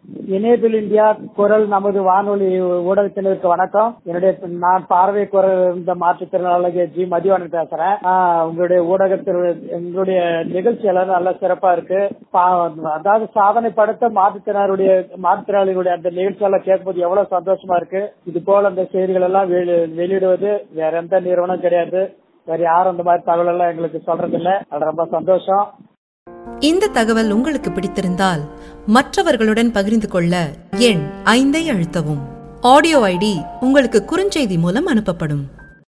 enable India குரல் நமது வானொலி ஊடகத்தினருக்கு வணக்கம் என்னுடைய நான் பார்வை குரல் இருந்த மாற்றுத்திறனாளி ஜி மதிவானன் பேசுறேன் ஆஹ் உங்களுடைய ஊடகத்தில் எங்களுடைய நிகழ்ச்சி எல்லாரும் நல்ல சிறப்பா இருக்கு பா- அதாவது சாதனை படுத்த மாற்றுத்திறனாளுடைய மாற்றுத்திறனாளிகளுடைய அந்த நிகழ்ச்சி எல்லாம் கேட்கும்போது எவ்வளவு சந்தோஷமா இருக்கு இது போல அந்த செய்திகள் எல்லாம் வெளி- வெளியிடுவது வேற எந்த நிறுவனம் கிடையாது வேற யாரும் அந்த மாதிரி தகவல் எல்லாம் எங்களுக்கு சொல்றது இல்ல அது ரொம்ப சந்தோஷம் இந்த தகவல் உங்களுக்கு பிடித்திருந்தால் மற்றவர்களுடன் பகிர்ந்து கொள்ள எண் ஐந்தை அழுத்தவும் ஆடியோ ஐடி உங்களுக்கு குறுஞ்செய்தி மூலம் அனுப்பப்படும்